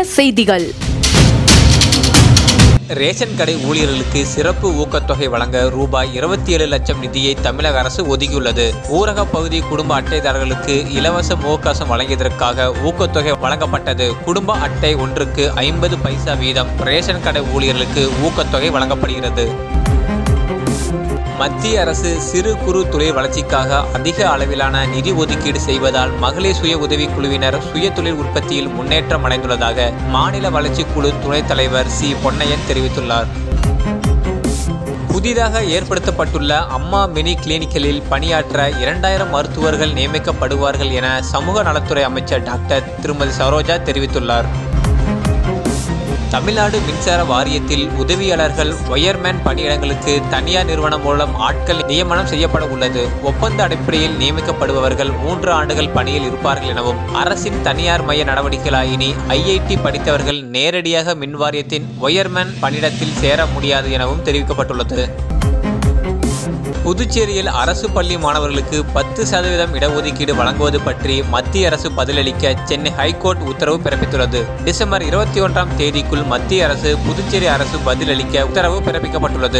செய்திகள் ரேஷன் கடை ஊழியர்களுக்கு சிறப்பு ஊக்கத்தொகை வழங்க ரூபாய் இருபத்தி ஏழு லட்சம் நிதியை தமிழக அரசு ஒதுக்கியுள்ளது ஊரக பகுதி குடும்ப அட்டைதாரர்களுக்கு இலவச முகக்கவசம் வழங்கியதற்காக ஊக்கத்தொகை வழங்கப்பட்டது குடும்ப அட்டை ஒன்றுக்கு ஐம்பது பைசா வீதம் ரேஷன் கடை ஊழியர்களுக்கு ஊக்கத்தொகை வழங்கப்படுகிறது மத்திய அரசு சிறு குறு தொழில் வளர்ச்சிக்காக அதிக அளவிலான நிதி ஒதுக்கீடு செய்வதால் மகளிர் சுய உதவி குழுவினர் சுய தொழில் உற்பத்தியில் முன்னேற்றம் அடைந்துள்ளதாக மாநில வளர்ச்சிக் குழு துணைத் தலைவர் சி பொன்னையன் தெரிவித்துள்ளார் புதிதாக ஏற்படுத்தப்பட்டுள்ள அம்மா மினி கிளினிக்களில் பணியாற்ற இரண்டாயிரம் மருத்துவர்கள் நியமிக்கப்படுவார்கள் என சமூக நலத்துறை அமைச்சர் டாக்டர் திருமதி சரோஜா தெரிவித்துள்ளார் தமிழ்நாடு மின்சார வாரியத்தில் உதவியாளர்கள் ஒயர்மேன் பணியிடங்களுக்கு தனியார் நிறுவனம் மூலம் ஆட்கள் நியமனம் செய்யப்பட உள்ளது ஒப்பந்த அடிப்படையில் நியமிக்கப்படுபவர்கள் மூன்று ஆண்டுகள் பணியில் இருப்பார்கள் எனவும் அரசின் தனியார் மைய நடவடிக்கைகளால் இனி ஐஐடி படித்தவர்கள் நேரடியாக மின் வாரியத்தின் ஒயர்மேன் பணியிடத்தில் சேர முடியாது எனவும் தெரிவிக்கப்பட்டுள்ளது புதுச்சேரியில் அரசு பள்ளி மாணவர்களுக்கு பத்து சதவீதம் இடஒதுக்கீடு வழங்குவது பற்றி மத்திய அரசு பதிலளிக்க சென்னை ஹைகோர்ட் உத்தரவு பிறப்பித்துள்ளது டிசம்பர் இருபத்தி ஒன்றாம் தேதிக்குள் மத்திய அரசு புதுச்சேரி அரசு பதிலளிக்க உத்தரவு பிறப்பிக்கப்பட்டுள்ளது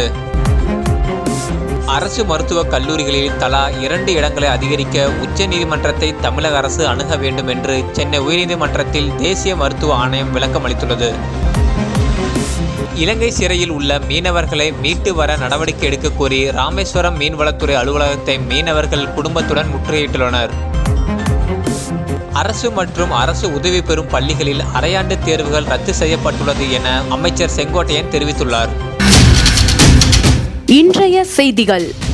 அரசு மருத்துவக் கல்லூரிகளில் தலா இரண்டு இடங்களை அதிகரிக்க உச்சநீதிமன்றத்தை தமிழக அரசு அணுக வேண்டும் என்று சென்னை உயர்நீதிமன்றத்தில் தேசிய மருத்துவ ஆணையம் விளக்கம் அளித்துள்ளது இலங்கை சிறையில் உள்ள மீனவர்களை மீட்டு வர நடவடிக்கை எடுக்க கோரி ராமேஸ்வரம் மீன்வளத்துறை அலுவலகத்தை மீனவர்கள் குடும்பத்துடன் முற்றுகையிட்டுள்ளனர் அரசு மற்றும் அரசு உதவி பெறும் பள்ளிகளில் அரையாண்டு தேர்வுகள் ரத்து செய்யப்பட்டுள்ளது என அமைச்சர் செங்கோட்டையன் தெரிவித்துள்ளார் இன்றைய செய்திகள்